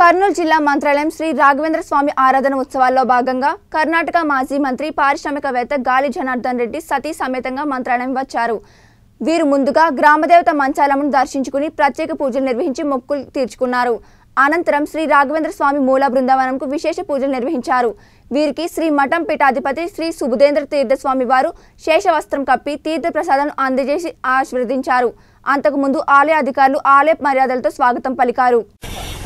కర్నూలు జిల్లా మంత్రాలయం శ్రీ రాఘవేంద్ర స్వామి ఆరాధన ఉత్సవాల్లో భాగంగా కర్ణాటక మాజీ మంత్రి పారిశ్రామికవేత్త గాలి జనార్దన్ రెడ్డి సతీ సమేతంగా మంత్రాలయం వచ్చారు వీరు ముందుగా గ్రామదేవత మంచాలమును దర్శించుకుని ప్రత్యేక పూజలు నిర్వహించి మొక్కులు తీర్చుకున్నారు అనంతరం శ్రీ రాఘవేంద్ర స్వామి మూల బృందావనంకు విశేష పూజలు నిర్వహించారు వీరికి శ్రీ మఠం పీఠాధిపతి శ్రీ సుబుధేంద్ర తీర్థస్వామి వారు శేషవస్త్రం కప్పి తీర్థ ప్రసాదాలను అందజేసి ఆశీర్వదించారు అంతకుముందు ఆలయ అధికారులు ఆలయ మర్యాదలతో స్వాగతం పలికారు